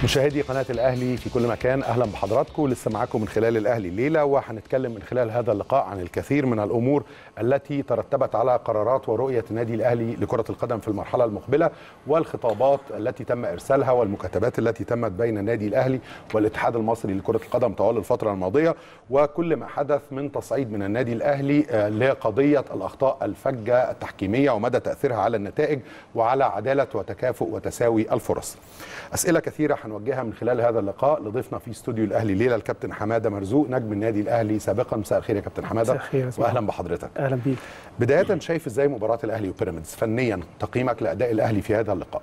مشاهدي قناة الأهلي في كل مكان أهلا بحضراتكم لسه معاكم من خلال الأهلي الليلة وهنتكلم من خلال هذا اللقاء عن الكثير من الأمور التي ترتبت على قرارات ورؤية النادي الأهلي لكرة القدم في المرحلة المقبلة والخطابات التي تم إرسالها والمكاتبات التي تمت بين النادي الأهلي والاتحاد المصري لكرة القدم طوال الفترة الماضية وكل ما حدث من تصعيد من النادي الأهلي آه، لقضية الأخطاء الفجة التحكيمية ومدى تأثيرها على النتائج وعلى عدالة وتكافؤ وتساوي الفرص أسئلة كثيرة هنوجهها من خلال هذا اللقاء لضيفنا في استوديو الأهلي الليلة الكابتن حمادة مرزوق نجم النادي الأهلي سابقا مساء الخير يا كابتن حمادة مساء الخير يا اسماعيل. وأهلا بحضرتك اهلا بيك بداية شايف ازاي مباراة الأهلي وبيراميدز فنيا تقييمك لأداء الأهلي في هذا اللقاء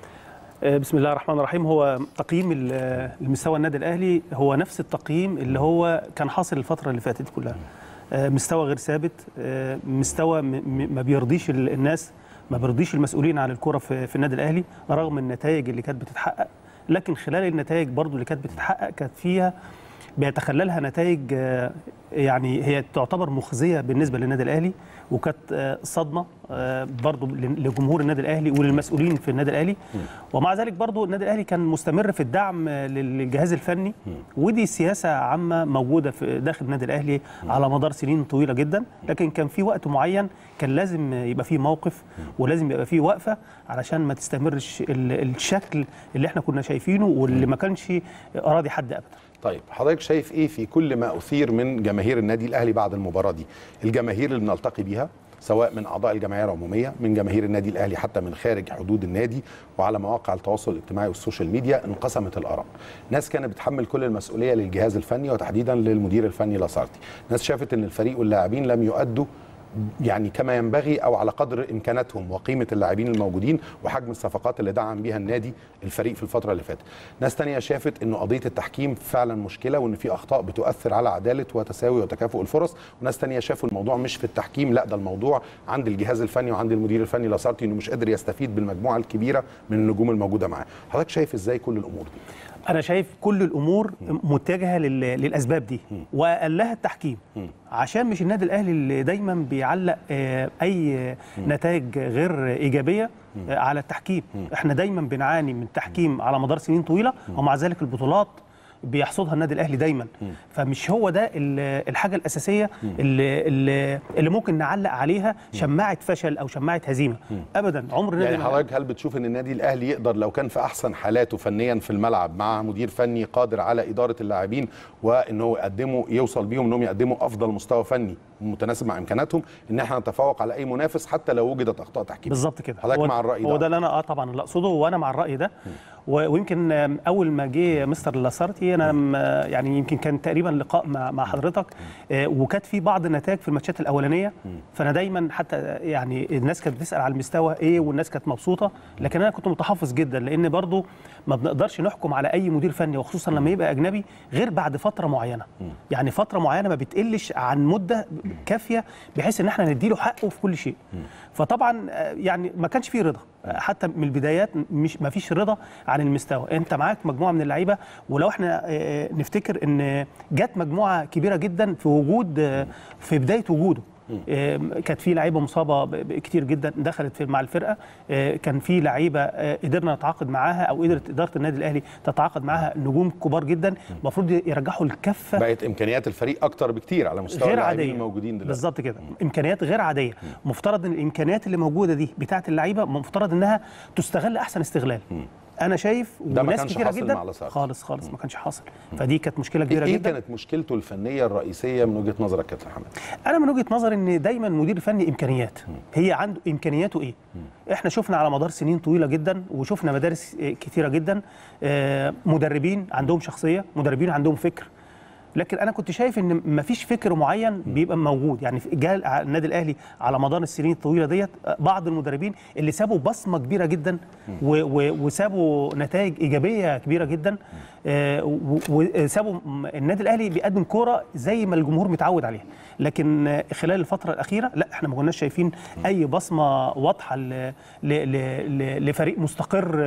آه، بسم الله الرحمن الرحيم هو تقييم ال- آه، المستوى النادي الاهلي هو نفس التقييم اللي هو كان حاصل الفتره اللي فاتت كلها آه، مستوى غير ثابت آه، مستوى م- م- ما بيرضيش ال- الناس ما بيرضيش المسؤولين عن الكره في في النادي الاهلي رغم النتائج اللي كانت بتتحقق لكن خلال النتائج برضو اللي كانت بتتحقق كانت فيها بيتخللها نتائج آه، يعني هي تعتبر مخزيه بالنسبه للنادي الاهلي وكانت آه، صدمه آه، برضو ل- لجمهور النادي الاهلي وللمسؤولين في النادي الاهلي ومع ذلك برضو النادي الاهلي كان مستمر في الدعم آه، لل- للجهاز الفني ودي سياسه عامه موجوده في داخل النادي الاهلي على مدار سنين طويله جدا لكن كان في وقت معين كان لازم يبقى فيه موقف ولازم يبقى فيه وقفه علشان ما تستمرش ال- الشكل اللي احنا كنا شايفينه واللي ما كانش راضي حد ابدا طيب حضرتك شايف ايه في كل ما اثير من جماهير النادي الاهلي بعد المباراه دي الجماهير اللي بنلتقي بيها سواء من اعضاء الجمعيه العموميه من جماهير النادي الاهلي حتى من خارج حدود النادي وعلى مواقع التواصل الاجتماعي والسوشيال ميديا انقسمت الاراء ناس كانت بتحمل كل المسؤوليه للجهاز الفني وتحديدا للمدير الفني لاسارتي ناس شافت ان الفريق واللاعبين لم يؤدوا يعني كما ينبغي او على قدر امكاناتهم وقيمه اللاعبين الموجودين وحجم الصفقات اللي دعم بيها النادي الفريق في الفتره اللي فاتت. ناس تانية شافت انه قضيه التحكيم فعلا مشكله وان في اخطاء بتؤثر على عداله وتساوي وتكافؤ الفرص، وناس تانية شافوا الموضوع مش في التحكيم لا ده الموضوع عند الجهاز الفني وعند المدير الفني لاسارتي انه مش قادر يستفيد بالمجموعه الكبيره من النجوم الموجوده معاه. حضرتك شايف ازاي كل الامور دي؟ انا شايف كل الامور متجهه لل- للاسباب دي واقلها التحكيم عشان مش النادي الاهلي اللي دايما بيعلق آه، اي نتائج غير ايجابيه آه، على التحكيم احنا دايما بنعاني من التحكيم على مدار سنين طويله ومع ذلك البطولات بيحصدها النادي الاهلي دايما فمش هو ده ال- الحاجه الاساسيه اللي, اللي, اللي ممكن نعلق عليها شماعه فشل او شماعه هزيمه ابدا عمر النادي يعني حضرتك هل بتشوف ان النادي الاهلي يقدر لو كان في احسن حالاته فنيا في الملعب مع مدير فني قادر على اداره اللاعبين وان هو يقدموا يوصل بيهم انهم يقدموا افضل مستوى فني متناسب مع امكاناتهم ان احنا نتفوق على اي منافس حتى لو وجدت اخطاء تحكيميه بالظبط كده حضرتك هو- مع الراي هو ده ده اللي انا اه طبعا اللي اقصده وانا مع الراي ده و- ويمكن آم، اول ما جه مستر لاسارتي انا م- آه، يعني يمكن كان تقريبا لقاء مع مع حضرتك آه، وكانت في بعض النتائج في الماتشات الاولانيه فانا دايما حتى يعني الناس كانت بتسال على المستوى ايه والناس كانت مبسوطه لكن انا كنت متحفظ جدا لان برضو ما بنقدرش نحكم على اي مدير فني وخصوصا لما يبقى اجنبي غير بعد فتره معينه يعني فتره معينه ما بتقلش عن مده كافيه بحيث ان احنا نديله حقه في كل شيء فطبعا آه، يعني ما كانش فيه رضا آه، حتى من البدايات مش ما فيش رضا عن المستوى انت معاك مجموعه من اللعيبه ولو احنا آه، نفتكر ان جت مجموعه كبيره جدا في وجود آه، في بدايه وجوده آه، كانت في لعيبه مصابه ب- ب- كتير جدا دخلت في مع الفرقه آه، كان في لعيبه آه، قدرنا نتعاقد معاها او قدرت اداره النادي الاهلي تتعاقد معاها نجوم كبار جدا المفروض يرجحوا الكفه بقت امكانيات الفريق اكتر بكتير على مستوى غير اللاعبين عاديه الموجودين دلوقتي بالظبط كده امكانيات غير عاديه مفترض ان الامكانيات اللي موجوده دي بتاعه اللعيبه مفترض انها تستغل احسن استغلال انا شايف ده ما وناس كانش كتيره حاصل جدا مع لاسارتي. خالص خالص ما كانش حاصل فدي كانت مشكله كبيره ايه جدا كانت مشكلته الفنيه الرئيسيه من وجهه نظرك كابتن حماد انا من وجهه نظري ان دايما المدير الفني امكانيات هي عنده امكانياته ايه احنا شفنا على مدار سنين طويله جدا وشفنا مدارس آه، كتيره جدا آه، مدربين عندهم شخصيه مدربين عندهم فكر لكن انا كنت شايف ان مفيش فكر معين بيبقى موجود يعني في- جاء على النادي الاهلي على مدار السنين الطويله ديت آه، بعض المدربين اللي سابوا بصمه كبيره جدا و- و- وسابوا نتائج ايجابيه كبيره جدا آه، و- وسابوا م- النادي الاهلي بيقدم كوره زي ما الجمهور متعود عليها لكن آه، خلال الفتره الاخيره لا احنا ما كناش شايفين اي بصمه واضحه ل- ل- ل- ل- لفريق مستقر آه،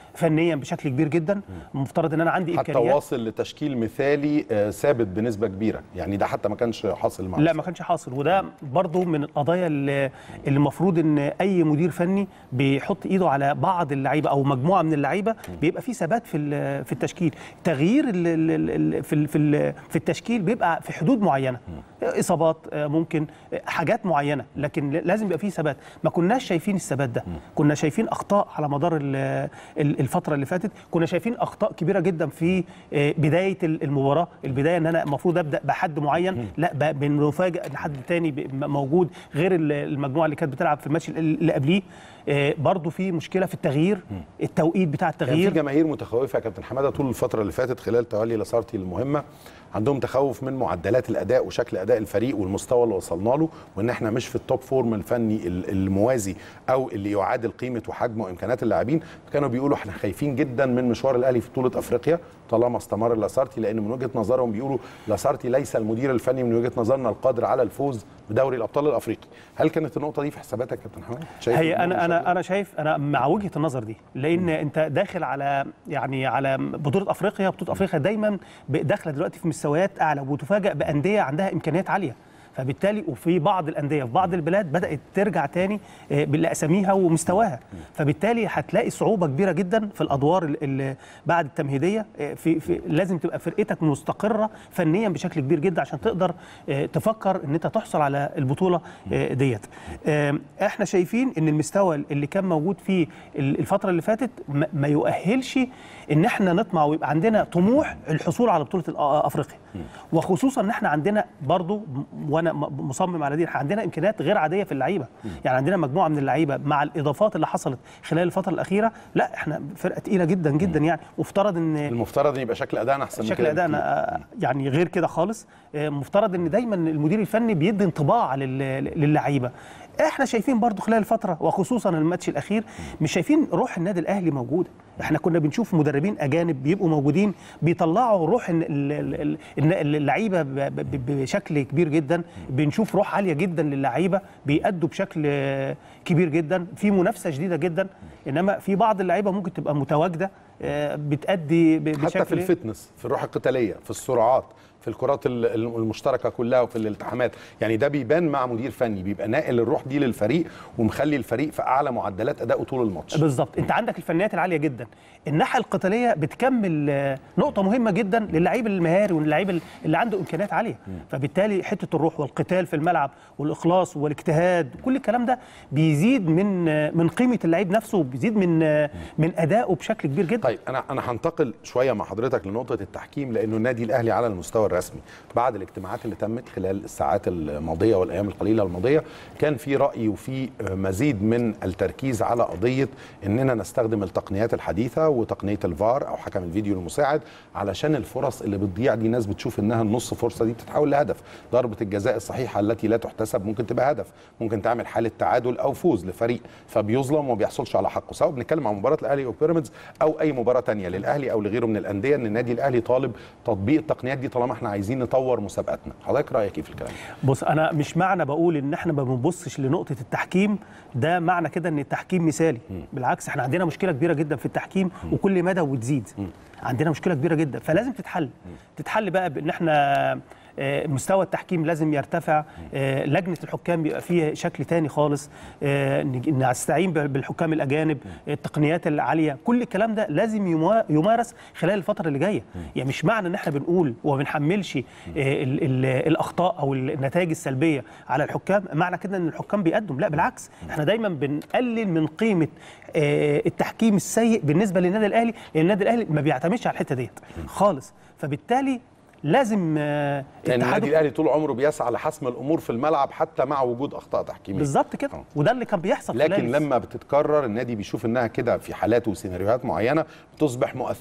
فنيا بشكل كبير جدا المفترض ان انا عندي حتى امكانيات واصل لتشكيل مثالي آه، ثابت بنسبه كبيره يعني ده حتى ما كانش حاصل مع لا ما كانش حاصل وده برضو من القضايا اللي اللي المفروض ان اي مدير فني بيحط ايده على بعض اللعيبه او مجموعه من اللعيبه بيبقى في ثبات في ال- في التشكيل تغيير ال- ال- ال- في ال- في ال- في التشكيل بيبقى في حدود معينه اصابات آه، ممكن آه، حاجات معينه لكن ل- لازم يبقى في ثبات ما كناش شايفين الثبات ده كنا شايفين اخطاء على مدار ال- ال- الفتره اللي فاتت كنا شايفين اخطاء كبيره جدا في آه، بدايه ال- المباراه البدايه ان انا المفروض ابدا بحد معين لا ب- بنفاجئ ان حد تاني ب- م- موجود غير ال- المجموعه اللي كانت بتلعب في الماتش ال- اللي قبليه آه، برضو في مشكله في التغيير التوقيت بتاع كان في التغيير جماهير متخوفه يا كابتن حماده طول الفتره اللي فاتت خلال تولي لاسارتي المهمه عندهم تخوف من معدلات الاداء وشكل اداء الفريق والمستوى اللي وصلنا له وان احنا مش في التوب فورم الفني ال- الموازي او اللي يعادل قيمه وحجم وامكانيات اللاعبين كانوا بيقولوا احنا خايفين جدا من مشوار الاهلي في بطوله افريقيا طالما استمر لاسارتي لان من وجهه نظرهم بيقولوا لاسارتي ليس المدير الفني من وجهه نظرنا القادر على الفوز بدوري الابطال الافريقي هل كانت النقطه دي في حساباتك يا كابتن حماده شايف هي إن انا الموضوع انا انا شايف انا مع وجهه النظر دي لان انت داخل على يعني على بطوله افريقيا بطوله افريقيا دايما ب- داخله دلوقتي في مستويات اعلى وتفاجئ بانديه عندها امكانيات عاليه فبالتالي وفي بعض الانديه في بعض البلاد بدات ترجع تاني آه، لاساميها ومستواها فبالتالي هتلاقي صعوبه كبيره جدا في الادوار ال- ال- بعد التمهيديه آه، في, في لازم تبقى فرقتك مستقره فنيا بشكل كبير جدا عشان تقدر آه، تفكر ان انت تحصل على البطوله آه، ديت آه، احنا شايفين ان المستوى اللي كان موجود فيه ال- الفتره اللي فاتت ما ما يؤهلش ان احنا نطمع ويبقى عندنا طموح الحصول على بطوله الأ- افريقيا وخصوصا ان احنا عندنا برضو م- وانا م- مصمم على دي إحنا عندنا امكانيات غير عاديه في اللعيبه يعني عندنا مجموعه من اللعيبه مع الاضافات اللي حصلت خلال الفتره الاخيره لا احنا فرقه تقيله جدا جدا يعني مفترض ان المفترض ان يبقى شكل ادائنا احسن من شكل كده ادائنا آه، يعني غير كده خالص آه، مفترض ان دايما المدير الفني بيدي انطباع لل- للعيبه احنا شايفين برضو خلال الفتره وخصوصا الماتش الاخير مش شايفين روح النادي الاهلي موجوده احنا كنا بنشوف مدربين اجانب بيبقوا موجودين بيطلعوا روح ال- ال- ال- ال- اللعيبه ب- ب- بشكل كبير جدا بنشوف روح عاليه جدا للعيبه بيأدوا بشكل آه، كبير جدا في منافسه شديده جدا انما في بعض اللعيبه ممكن تبقى متواجده آه، بتأدي ب- بشكل حتى في الفتنس في الروح القتاليه في السرعات في الكرات ال- ال- المشتركه كلها وفي الالتحامات يعني ده بيبان مع مدير فني بيبقى ناقل الروح دي للفريق ومخلي الفريق في اعلى معدلات ادائه طول الماتش بالظبط انت عندك الفنيات العاليه جدا الناحيه القتاليه بتكمل آه، نقطه مهمه جدا للعيب المهاري واللعيب اللي عنده امكانيات عاليه فبالتالي حته الروح والقتال في الملعب والاخلاص والاجتهاد كل الكلام ده بيزيد من آه، من قيمه اللعيب نفسه وبيزيد من آه، من ادائه بشكل كبير جدا طيب انا انا هنتقل شويه مع حضرتك لنقطه التحكيم لانه النادي الاهلي على المستوى الرسمي بعد الاجتماعات اللي تمت خلال الساعات الماضيه والايام القليله الماضيه كان في راي وفي مزيد من التركيز على قضيه اننا نستخدم التقنيات الحديثه وتقنيه الفار او حكم الفيديو المساعد علشان الفرص اللي بتضيع دي ناس بتشوف انها النص فرصه دي بتتحول لهدف ضربه الجزاء الصحيحه التي لا تحتسب ممكن تبقى هدف ممكن تعمل حاله تعادل او فوز لفريق فبيظلم وما بيحصلش على حقه سواء بنتكلم عن مباراه الاهلي وبيراميدز او اي مباراه تانية للاهلي او لغيره من الانديه ان النادي الاهلي طالب تطبيق التقنيات دي طالما احنا عايزين نطور مسابقاتنا حضرتك رايك ايه في الكلام ده؟ بص انا مش معنى بقول ان احنا ما بنبصش لنقطه التحكيم ده معنى كده ان التحكيم مثالي بالعكس احنا عندنا مشكله كبيره جدا في التحكيم وكل مدى وتزيد عندنا مشكله كبيره جدا فلازم تتحل تتحل بقى بان احنا آه، مستوى التحكيم لازم يرتفع آه، لجنه الحكام بيبقى فيها شكل تاني خالص آه، نج- نستعين بال- بالحكام الاجانب التقنيات العاليه كل الكلام ده لازم يما- يمارس خلال الفتره اللي جايه يعني مش معنى ان احنا بنقول وما بنحملش آه، ال- ال- الاخطاء او النتائج السلبيه على الحكام معنى كده ان الحكام بيقدم لا بالعكس احنا دايما بنقلل من قيمه آه، التحكيم السيء بالنسبه للنادي الاهلي لان النادي الاهلي ما بيعتمدش على الحته ديت خالص فبالتالي لازم آه، لان اتحاد النادي الاهلي طول عمره بيسعى لحسم الامور في الملعب حتى مع وجود اخطاء تحكيميه بالظبط كده آه. وده اللي كان بيحصل لكن خلال لما بتتكرر النادي بيشوف انها كده في حالات وسيناريوهات معينه بتصبح مؤثره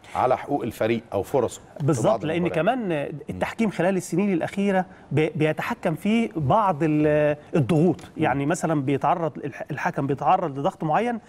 على حقوق الفريق او فرصه في بعض بالظبط لان المباريات. كمان التحكيم خلال السنين الاخيره بي- بيتحكم فيه بعض ال- الضغوط يعني مثلا بيتعرض الح- الحكم بيتعرض لضغط معين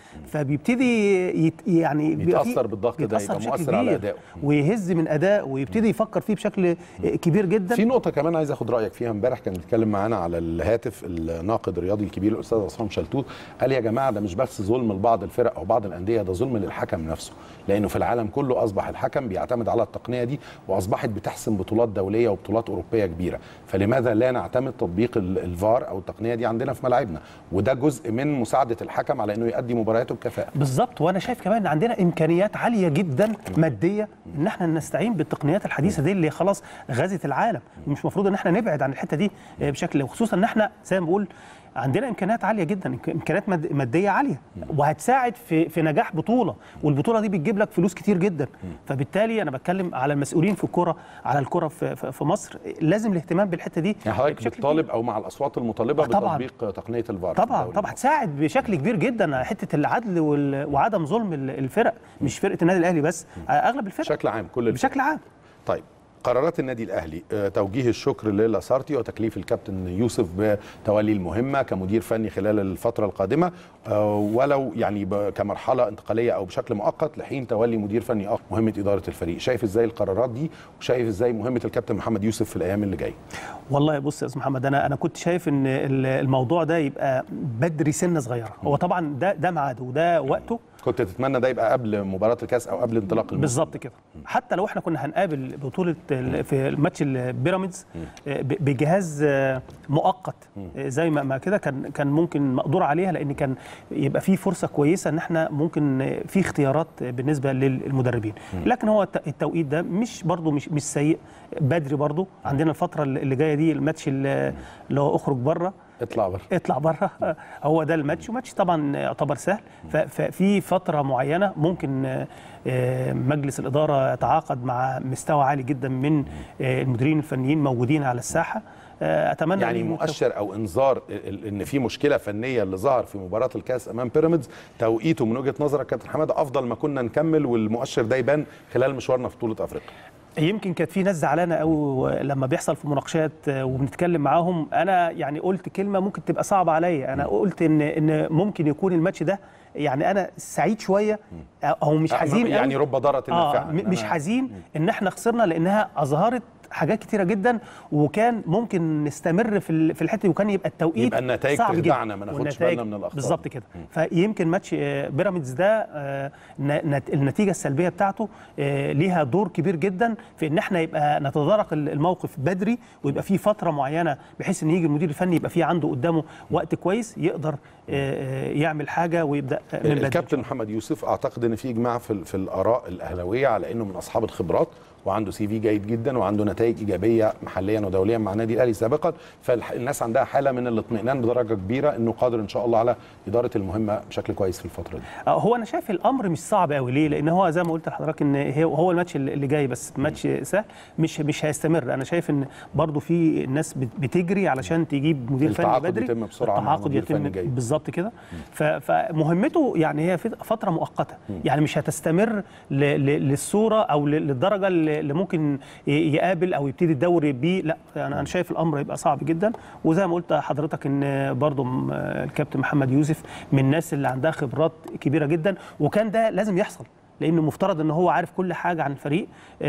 فبيبتدي يت يعني بيبقى فيه- يتأثر بالضغط ده، بيتأثر يبقى بشكل مؤثر على كبير أدائه. ويهز من ادائه ويبتدي يفكر فيه بشكل كبير جدا في نقطة كمان عايز اخد رأيك فيها امبارح كان بيتكلم معانا على الهاتف الناقد الرياضي الكبير الأستاذ عصام شلتوت قال يا جماعة ده مش بس ظلم لبعض الفرق أو بعض الأندية ده ظلم للحكم نفسه لأنه في العالم كله أصبح الحكم بيعتمد على التقنية دي وأصبحت بتحسم بطولات دولية وبطولات أوروبية كبيرة فلماذا لا نعتمد تطبيق ال- الفار أو التقنية دي عندنا في ملاعبنا وده جزء من مساعدة الحكم على أنه يؤدي مبارياته بكفاءة بالظبط وانا شايف كمان ان عندنا امكانيات عاليه جدا ماديه ان احنا نستعين بالتقنيات الحديثه دي اللي خلاص غزت العالم مش المفروض ان احنا نبعد عن الحته دي آه، بشكل وخصوصا ان احنا زي ما بقول عندنا امكانيات عاليه جدا إمك- امكانيات ماد- ماديه عاليه وهتساعد في في نجاح بطوله والبطوله دي بتجيب لك فلوس كتير جدا فبالتالي انا بتكلم على المسؤولين في الكره على الكره في, في في مصر لازم الاهتمام بالحته دي يعني حضرتك بشكل كبير. بتطالب أو مع الأصوات المطالبة آه، طبعاً. بتطبيق تقنية الفار في طبعا الدوري طبعا تساعد بشكل كبير جدا على حته العدل وال- وعدم ظلم ال- الفرق مش فرقه النادي الاهلي بس اغلب الفرق بشكل عام كل الفرق. بشكل عام طيب قرارات النادي الاهلي آه، توجيه الشكر للاسارتي وتكليف الكابتن يوسف بتولي المهمه كمدير فني خلال الفتره القادمه آه، ولو يعني ب- كمرحله انتقاليه او بشكل مؤقت لحين تولي مدير فني اخر مهمه اداره الفريق شايف ازاي القرارات دي وشايف ازاي مهمه الكابتن محمد يوسف في الايام اللي جايه والله بص يا استاذ محمد انا انا كنت شايف ان ال- الموضوع ده يبقى بدري سنه صغيره هو طبعا ده ده ميعاده وده وقته كنت تتمنى ده يبقى قبل مباراه الكاس او قبل انطلاق الموسم بالظبط كده حتى لو احنا كنا هنقابل بطوله ال- في الماتش البيراميدز آه، ب- بجهاز آه، مؤقت آه، زي ما ما كده كان كان ممكن مقدور عليها لان كان يبقى في فرصه كويسه ان احنا ممكن آه، في اختيارات آه، بالنسبه للمدربين لكن هو الت- التوقيت ده مش برضه مش مش سيء بدري برضه عندنا الفتره اللي جايه دي الماتش اللي اللي هو اخرج بره اطلع بره اطلع بره هو ده الماتش وماتش طبعا يعتبر سهل ف- ففي فتره معينه ممكن آه، آه، مجلس الاداره يتعاقد مع مستوى عالي جدا من آه، المديرين الفنيين موجودين على الساحه آه، اتمنى يعني إن- مؤشر او انذار ال- ال- ان في مشكله فنيه اللي ظهر في مباراه الكاس امام بيراميدز توقيته من وجهه نظرك كابتن حماده افضل ما كنا نكمل والمؤشر ده يبان خلال مشوارنا في بطوله افريقيا يمكن كانت في ناس زعلانه قوي لما بيحصل في مناقشات آه، وبنتكلم معاهم انا يعني قلت كلمه ممكن تبقى صعبه عليا انا قلت ان ان ممكن يكون الماتش ده يعني انا سعيد شويه او مش حزين يعني قوي. رب ضاره آه نافعه م- مش أنا- حزين ان احنا خسرنا لانها اظهرت حاجات كتيره جدا وكان ممكن نستمر في ال- في الحته دي وكان يبقى التوقيت يبقى النتائج صعب جدا. تخدعنا، ما ناخدش والنتائج- بالنا من الأخطاء. بالظبط كده فيمكن ماتش آه، بيراميدز ده آه، ن- نت- النتيجه السلبيه بتاعته آه، ليها دور كبير جدا في ان احنا يبقى نتدارك ال- الموقف بدري ويبقى في فتره معينه بحيث ان يجي المدير الفني يبقى في عنده قدامه وقت كويس يقدر آه، آه، يعمل حاجه ويبدا من بدري الكابتن محمد يوسف اعتقد ان في اجماع في, في الاراء الاهلاويه على انه من اصحاب الخبرات وعنده سي في جيد جدا وعنده نتائج ايجابيه محليا ودوليا مع النادي الاهلي سابقا فالناس عندها حاله من الاطمئنان بدرجه كبيره انه قادر ان شاء الله على اداره المهمه بشكل كويس في الفتره دي آه، هو انا شايف الامر مش صعب قوي ليه لان هو زي ما قلت لحضرتك ان هي- هو الماتش اللي اللي جاي بس ماتش سهل مش مش هيستمر انا شايف ان برضو في الناس بت- بتجري علشان تجيب مدير فني التعاقد بدري يتم بسرعة مع التعاقد مدير يتم فني جيد. بالظبط كده ف- فمهمته يعني هي فت- فتره مؤقته يعني مش هتستمر ل- ل- للصوره او ل- للدرجه اللي اللي ممكن ي- يقابل او يبتدي الدوري بيه لا انا انا شايف الامر هيبقى صعب جدا وزي ما قلت لحضرتك ان برضو م- الكابتن محمد يوسف من الناس اللي عندها خبرات كبيره جدا وكان ده لازم يحصل لانه مفترض ان هو عارف كل حاجه عن الفريق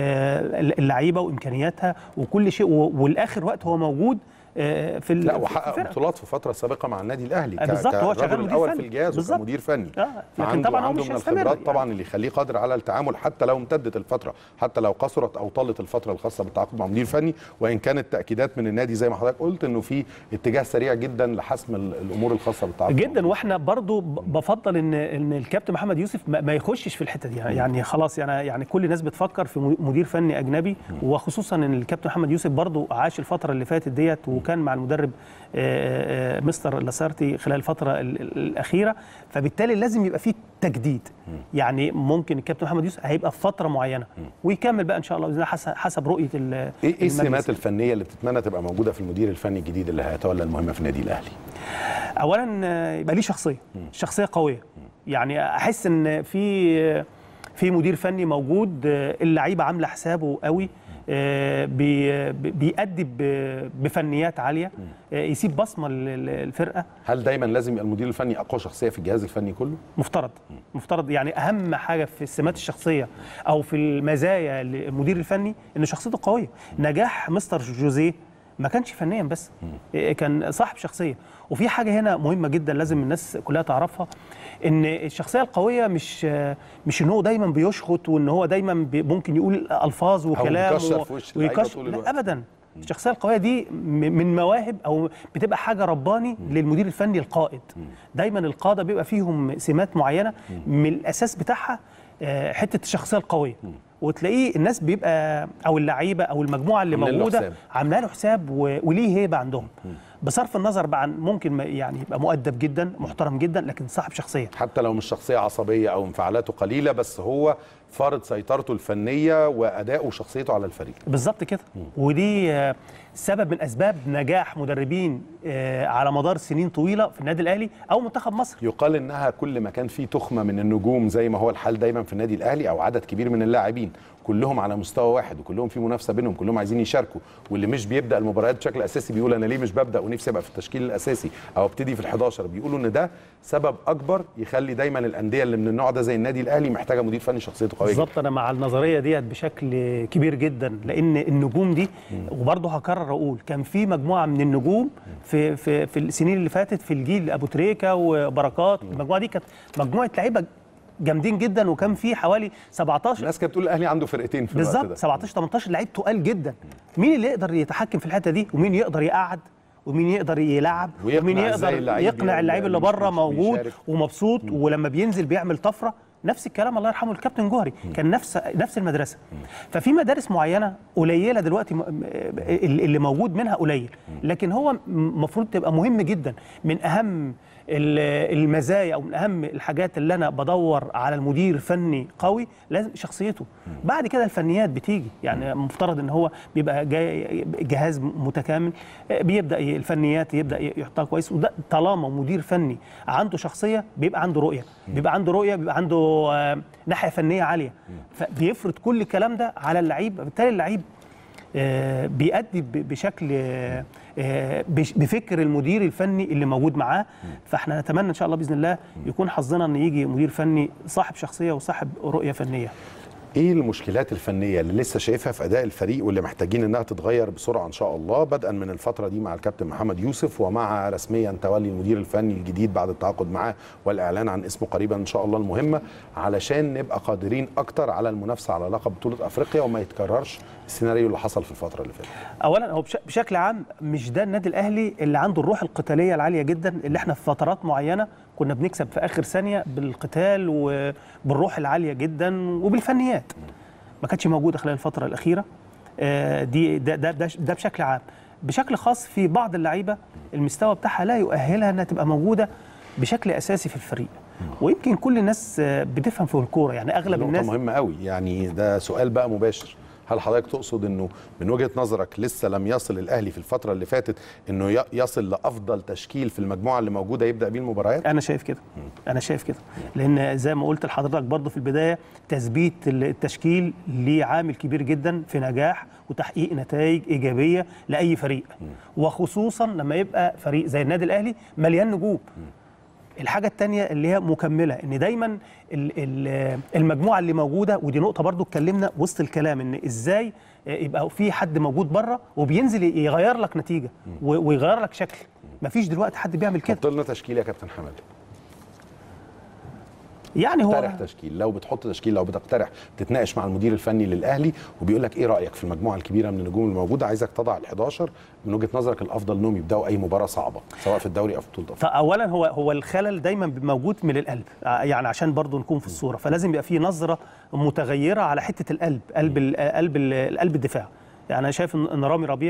آه، اللعيبه وامكانياتها وكل شيء و- والاخر وقت هو موجود آه، في ال- لا في وحقق الفرقة. بطولات في فتره سابقه مع النادي الاهلي آه، بالظبط، هو شغال كالرجل مدير الاول فني. في الجهاز بالظبط. وكمدير فني آه، لكن فعنده طبعاً هو عنده مش من هيستمر الخبرات يعني. طبعا اللي يخليه قادر على التعامل حتى لو امتدت الفتره حتى لو قصرت او طالت الفتره الخاصه بالتعاقد مع مدير فني وان كانت تاكيدات من النادي زي ما حضرتك قلت انه في اتجاه سريع جدا لحسم ال- الامور الخاصه بالتعاقد مع جدا واحنا برضو ب- بفضل ان ان الكابتن محمد يوسف ما ما يخشش في الحته دي يعني خلاص يعني يعني كل الناس بتفكر في م- مدير فني اجنبي وخصوصا ان الكابتن محمد يوسف برضو عاش الفتره اللي فاتت ديت وكان مع المدرب آه، آه، مستر لاسارتي خلال الفتره ال- ال- الاخيره فبالتالي لازم يبقى فيه تجديد يعني ممكن الكابتن محمد يوسف هيبقى في فتره معينه ويكمل بقى ان شاء الله بإذن الله حسب حسب رؤيه ال- ايه ايه المجلس. السمات الفنيه اللي بتتمنى تبقى موجوده في المدير الفني الجديد اللي هيتولى المهمه في النادي الاهلي اولا آه، يبقى ليه شخصيه شخصيه قويه يعني احس ان في في مدير فني موجود آه، اللعيبه عامله حسابه قوي آه، بي- بي- بيأدي ب- بفنيات عاليه آه، يسيب بصمه للفرقه هل دايما لازم يبقى المدير الفني اقوى شخصيه في الجهاز الفني كله مفترض مفترض يعني اهم حاجه في السمات الشخصيه او في المزايا للمدير الفني ان شخصيته قويه نجاح مستر جوزيه ما كانش فنيا بس إيه، كان صاحب شخصيه وفي حاجه هنا مهمه جدا لازم الناس كلها تعرفها ان الشخصيه القويه مش مش ان هو دايما بيشخط وان هو دايما بي- ممكن يقول الفاظ وكلام بيكشر في وش اللعيبة ويكشر طول لا الوقت. ابدا الشخصيه القويه دي م- من مواهب او بتبقى حاجه رباني للمدير الفني القائد دايما القاده بيبقى فيهم سمات معينه من الاساس بتاعها آه، حته الشخصيه القويه وتلاقيه الناس بيبقى او اللعيبه او المجموعه اللي عاملين له موجوده حساب. عامله له حساب و- وليه هيبه عندهم بصرف النظر بقى عن ممكن ما- يعني يبقى مؤدب جدا محترم جدا لكن صاحب شخصيه حتى لو مش شخصيه عصبيه او انفعالاته قليله بس هو فرض سيطرته الفنيه وادائه وشخصيته على الفريق بالظبط كده ودي آه، سبب من اسباب نجاح مدربين آه، على مدار سنين طويله في النادي الاهلي او منتخب مصر يقال انها كل ما كان فيه تخمه من النجوم زي ما هو الحال دايما في النادي الاهلي او عدد كبير من اللاعبين كلهم على مستوى واحد وكلهم في منافسه بينهم كلهم عايزين يشاركوا واللي مش بيبدا المباريات بشكل اساسي بيقول انا ليه مش ببدا ونفسي ابقى في التشكيل الاساسي او ابتدي في ال11 بيقولوا ان ده سبب اكبر يخلي دايما الانديه اللي من النوع ده زي النادي الاهلي محتاجه مدير فني شخصيته قويه جدا. بالظبط انا مع النظريه ديت بشكل كبير جدا لان النجوم دي وبرضه هكرر اقول كان في مجموعه من النجوم في في في السنين اللي فاتت في الجيل ابو تريكه وبركات المجموعه دي كانت مجموعه لعيبه جامدين جدا وكان في حوالي 17 الناس كانت بتقول الاهلي عنده فرقتين في الوقت بالظبط ده 17 18 لعيب تقال جدا مين اللي يقدر يتحكم في الحته دي ومين يقدر يقعد ومين يقدر يلعب ويقنع ومين إزاي يقدر اللعيب يقنع بي- اللعيب اللي مش- بره مش موجود بيشارك. ومبسوط ولما بينزل بيعمل طفره نفس الكلام الله يرحمه الكابتن جوهري كان نفس نفس المدرسه ففي مدارس معينه قليله دلوقتي م- م- اللي موجود منها قليل لكن هو المفروض تبقى مهم جدا من اهم ال- المزايا او من اهم الحاجات اللي انا بدور على المدير فني قوي لازم شخصيته بعد كده الفنيات بتيجي يعني مفترض ان هو بيبقى جاي جهاز متكامل بيبدا ي- الفنيات يبدا ي- يحطها كويس وده طالما مدير فني عنده شخصيه بيبقى عنده رؤيه بيبقى عنده رؤيه بيبقى عنده آه، ناحيه فنيه عاليه فبيفرض كل الكلام ده على اللعيب بالتالي اللعيب آه، بيأدي ب- بشكل آه، آه، بش- بفكر المدير الفني اللي موجود معاه فاحنا نتمنى ان شاء الله باذن الله يكون حظنا ان يجي مدير فني صاحب شخصيه وصاحب رؤيه فنيه ايه المشكلات الفنيه اللي لسه شايفها في اداء الفريق واللي محتاجين انها تتغير بسرعه ان شاء الله بدءا من الفتره دي مع الكابتن محمد يوسف ومع رسميا تولي المدير الفني الجديد بعد التعاقد معاه والاعلان عن اسمه قريبا ان شاء الله المهمه علشان نبقى قادرين اكتر على المنافسه على لقب بطوله افريقيا وما يتكررش السيناريو اللي حصل في الفتره اللي فاتت اولا هو بش- بشكل عام مش ده النادي الاهلي اللي عنده الروح القتاليه العاليه جدا اللي احنا في فترات معينه كنا بنكسب في اخر ثانيه بالقتال وبالروح العاليه جدا وبالفنيات ما كانتش موجوده خلال الفتره الاخيره آه، دي ده ده, ده, ده بشكل عام بشكل خاص في بعض اللعيبه المستوى بتاعها لا يؤهلها انها تبقى موجوده بشكل اساسي في الفريق ويمكن كل الناس آه، بتفهم في الكوره يعني اغلب نقطة الناس مهمة قوي يعني ده سؤال بقى مباشر هل حضرتك تقصد انه من وجهة نظرك لسه لم يصل الاهلي في الفترة اللي فاتت انه ي- يصل لافضل تشكيل في المجموعة اللي موجودة يبدأ بيه المباريات؟ انا شايف كده انا شايف كده لان زي ما قلت لحضرتك برضه في البدايه تثبيت التشكيل ليه عامل كبير جدا في نجاح وتحقيق نتائج ايجابيه لاي فريق وخصوصا لما يبقى فريق زي النادي الاهلي مليان نجوم الحاجة التانية اللي هي مكملة ان دايما ال- ال- المجموعة اللي موجودة ودي نقطة برضو اتكلمنا وسط الكلام ان ازاي يبقى في حد موجود بره وبينزل يغير لك نتيجة و- ويغير لك شكل مفيش دلوقتي حد بيعمل كده حط لنا تشكيل يا كابتن حماد يعني هو اقترح تشكيل لو بتحط تشكيل لو بتقترح تتناقش مع المدير الفني للاهلي وبيقول لك ايه رايك في المجموعه الكبيره من النجوم الموجوده عايزك تضع ال11 من وجهه نظرك الافضل انهم يبداوا اي مباراه صعبه سواء في الدوري او في بطوله افريقيا فاولا هو هو الخلل دايما موجود من القلب ع- يعني عشان برضو نكون في الصوره فلازم يبقى في نظره متغيره على حته القلب قلب ال- قلب ال- القلب الدفاع يعني انا شايف ان إن رامي ربيع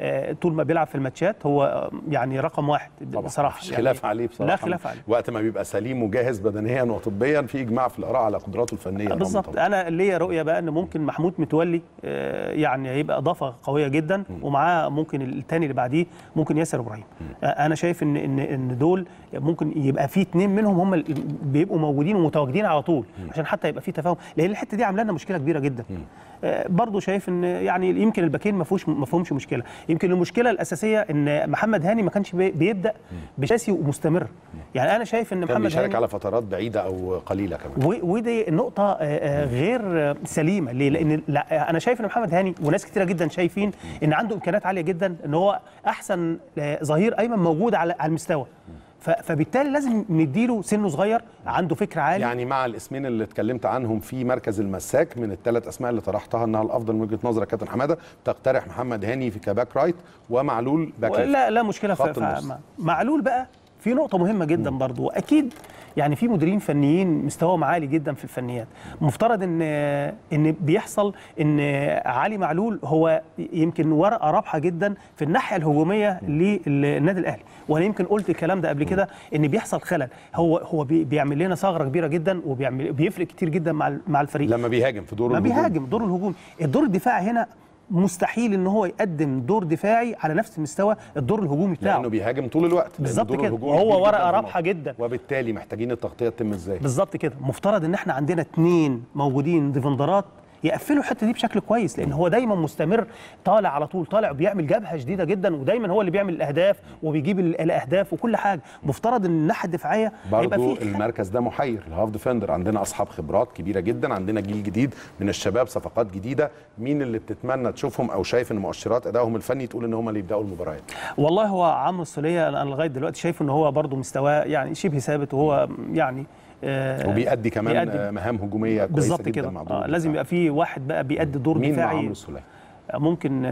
آه، طول ما بيلعب في الماتشات هو آه، يعني رقم واحد طبعا بصراحه مفيش يعني خلاف عليه بصراحه لا خلاف عليه وقت ما بيبقى سليم وجاهز بدنيا وطبيا في اجماع في الاراء على قدراته الفنيه رامي بالظبط طبعاً. انا ليا رؤيه بقى ان ممكن محمود متولي آه، يعني هيبقى اضافه قويه جدا ومعاه ممكن الثاني اللي بعديه ممكن ياسر ابراهيم آه، انا شايف ان ان ان دول ممكن يبقى في اثنين منهم هم اللي بيبقوا موجودين ومتواجدين على طول عشان حتى يبقى في تفاهم لان الحته دي عامله لنا مشكله كبيره جدا آه، برضو شايف ان يعني يمكن الباكين ما فيهوش ما فيهمش مشكله يمكن المشكله الاساسيه ان محمد هاني ما كانش بي- بيبدا بشاسي ومستمر يعني انا شايف ان كان محمد بيشارك هاني على فترات بعيده او قليله كمان و- ودي نقطة آه، آه، غير آه، سليمة ليه؟ لأن لا أنا شايف إن محمد هاني وناس كتيرة جدا شايفين إن عنده إمكانيات عالية جدا إن هو أحسن آه، ظهير أيمن موجود على على المستوى ف- فبالتالي لازم نديله سنه صغير عنده فكر عالي يعني مع الاسمين اللي اتكلمت عنهم في مركز المساك من الثلاث اسماء اللي طرحتها انها الافضل من وجهه نظرك كابتن حماده تقترح محمد هاني في كباك رايت ومعلول باك ليفت. لا لا مشكله في خط في- النص. مع- معلول بقى في نقطه مهمه جدا برضو واكيد يعني في مديرين فنيين مستواهم عالي جدا في الفنيات مفترض ان ان بيحصل ان علي معلول هو يمكن ورقه رابحه جدا في الناحيه الهجوميه للنادي الاهلي وانا يمكن قلت الكلام ده قبل كده ان بيحصل خلل هو هو بي- بيعمل لنا ثغره كبيره جدا وبيعمل بيفرق كتير جدا مع ال- مع الفريق لما بيهاجم في دور ما الهجوم. بيهاجم دور الهجوم الدور الدفاعي هنا مستحيل ان هو يقدم دور دفاعي على نفس مستوى الدور الهجومي بتاعه لانه بيهاجم طول الوقت لأن بالظبط دور كده. الهجوم وهو كبير جداً ورقة في رابحة الموضوع. جدا. وبالتالي محتاجين التغطيه تتم ازاي بالظبط كده مفترض ان احنا عندنا اثنين موجودين ديفندرات يقفلوا الحته دي بشكل كويس لان هو دايما مستمر طالع على طول طالع وبيعمل جبهه شديده جدا ودايما هو اللي بيعمل الاهداف وبيجيب ال- الاهداف وكل حاجه مفترض ان الناحيه الدفاعيه هيبقى برضو فيه المركز ده محير الهاف ديفندر عندنا اصحاب خبرات كبيره جدا عندنا جيل جديد من الشباب صفقات جديده مين اللي بتتمنى تشوفهم او شايف ان مؤشرات ادائهم الفني تقول ان هم اللي يبداوا المباريات والله هو عمرو السوليه انا لغايه دلوقتي شايف ان هو برضه مستواه يعني شبه ثابت وهو يعني آه وبيأدي كمان بيأدي آه، مهام هجوميه كويسه بالظبط جدا كده مع دور آه لازم الدفاع. يبقى في واحد بقى بيأدي دور مين مع دفاعي عمرو السوليه ممكن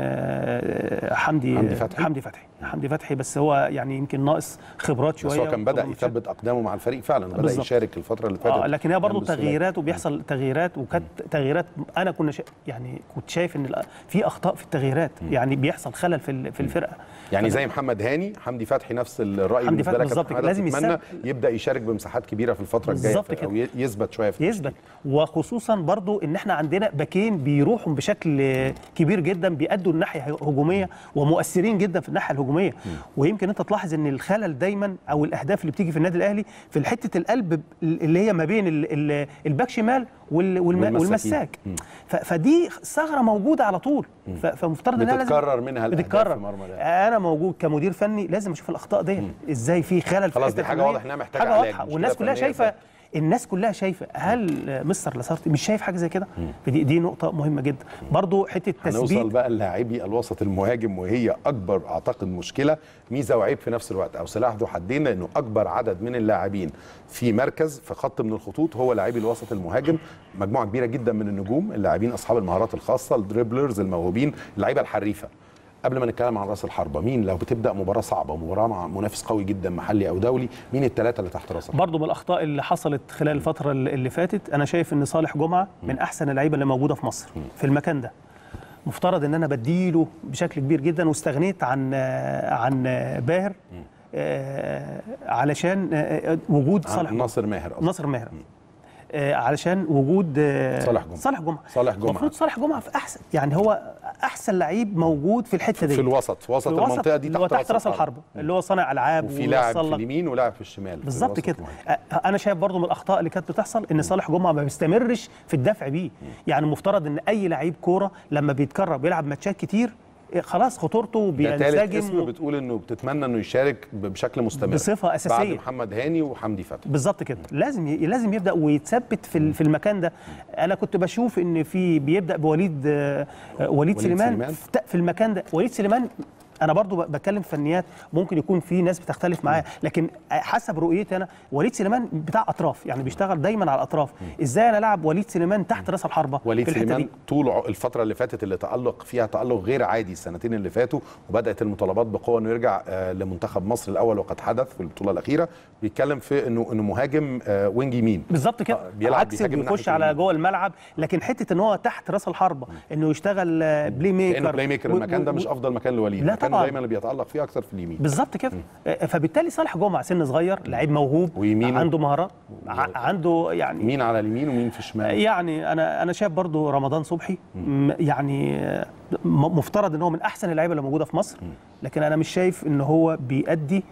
آه، حمدي حمدي فتحي؟ حمدي فتحي حمدي فتحي بس هو يعني يمكن ناقص خبرات شويه بس هو كان بدا ومش- يثبت اقدامه مع الفريق فعلا بدا بالظبط. يشارك الفتره اللي فاتت اه لكن هي برضه جنب السولية. تغييرات وبيحصل تغييرات وكانت تغييرات انا كنا شا... يعني كنت شايف ان الأ- في اخطاء في التغييرات يعني بيحصل خلل في ال- في الفرقه يعني زي محمد هاني حمدي فتحي نفس الراي حمدي بالنسبه فتحي لك يا بالظبط كابتن كده. حمادة، لازم تتمنى يساب- يبدا يشارك بمساحات كبيره في الفتره الجايه بالظبط في- او كده. ي- يثبت شويه في يثبت وخصوصا برضو ان احنا عندنا باكين بيروحوا بشكل كبير جدا بيأدوا الناحيه هجوميه ومؤثرين جدا في الناحيه الهجوميه ويمكن انت تلاحظ ان الخلل دايما او الاهداف اللي بتيجي في النادي الاهلي في حته القلب اللي هي ما بين ال- ال- الباك شمال وال- والم- والمساكين. والمساك ف- فدي ثغره موجوده على طول ف- فمفترض انها لازم بتتكرر منها الأهداف بتتكرر في مرمى الأهلي. انا موجود كمدير فني لازم اشوف الاخطاء دي ازاي في خلل في خلاص الحتة دي حاجة الفنية. واضح إنها محتاجة حاجه علاج، واضحه مشكلة والناس كلها فنية شايفه فعلا. الناس كلها شايفه هل مستر لاسارتي مش شايف حاجه زي كده فدي دي نقطه مهمه جدا برضو حته هنوصل تثبيت بقى للاعبي الوسط المهاجم وهي اكبر اعتقد مشكله ميزه وعيب في نفس الوقت او سلاح ذو حدين لانه اكبر عدد من اللاعبين في مركز في خط من الخطوط هو لاعبي الوسط المهاجم مجموعه كبيره جدا من النجوم اللاعبين اصحاب المهارات الخاصه الدريبلرز الموهوبين اللعيبه الحريفه قبل ما نتكلم عن راس الحربه مين لو بتبدا مباراه صعبه مباراه مع منافس قوي جدا محلي او دولي مين الثلاثه اللي تحت راس الحربه برضو من الاخطاء اللي حصلت خلال الفتره اللي اللي فاتت انا شايف ان صالح جمعه من احسن اللعيبه اللي موجوده في مصر في المكان ده مفترض ان انا بديله بشكل كبير جدا واستغنيت عن عن باهر آه، علشان آه، وجود صالح عن جمعه ناصر ماهر قصدي. ناصر ماهر آه، علشان وجود آه، صالح جمعة. صالح جمعه صالح جمعة. المفروض صالح جمعه في احسن يعني هو احسن لعيب موجود في الحته دي في الوسط في وسط في الوسط المنطقه دي اللي هو تحت راس الحربه اللي هو صانع العاب وفي لاعب في ويوصل لك. اليمين ولاعب في الشمال في بالظبط الوسط كده المهاجم. أ- انا شايف برضو من الاخطاء اللي كانت بتحصل ان صالح جمعه ما بيستمرش في الدفع بيه يعني المفترض ان اي لعيب كوره لما بيتكرر بيلعب ماتشات كتير إيه، خلاص خطورته ده تالت بينسجم اسم و- بتقول انه بتتمنى انه يشارك ب- بشكل مستمر بصفة أساسية. بعد محمد هاني وحمدي فتحي بالظبط كده لازم ي... لازم يبدا ويتثبت في ال- في المكان ده انا كنت بشوف ان في بيبدا بوليد آه، آه، وليد, وليد سليمان, سليمان. في- في المكان ده وليد سليمان انا برضو ب- بتكلم فنيات ممكن يكون في ناس بتختلف معايا لكن حسب رؤيتي انا وليد سليمان بتاع اطراف يعني بيشتغل دايما على الاطراف ازاي انا العب وليد سليمان تحت راس الحربه وليد في الحته سليمان دي طول ع- الفتره اللي فاتت اللي تالق فيها تالق غير عادي السنتين اللي فاتوا وبدات المطالبات بقوه انه يرجع آه، لمنتخب مصر الاول وقد حدث في البطوله الاخيره بيتكلم في انه انه مهاجم آه، وينج يمين بالظبط كده آه، بيلعب عكس بيهاجم بيخش ناحية على اليمين. جوه الملعب لكن حته ان هو تحت راس الحربه انه يشتغل آه، بلاي ميكر كانه بلاي ميكر و- المكان ده و- مش افضل مكان لوليد لا المكان طبعاً. دايما اللي بيتالق فيه اكتر في اليمين بالظبط كده آه، فبالتالي صالح جمعه سن صغير لعيب موهوب ويمينه. عنده مهارات ع- عنده يعني مين على اليمين ومين في الشمال يعني انا انا شايف برضو رمضان صبحي م- يعني آه، م- مفترض ان هو من احسن اللعيبه اللي موجوده في مصر لكن انا مش شايف ان هو بيأدي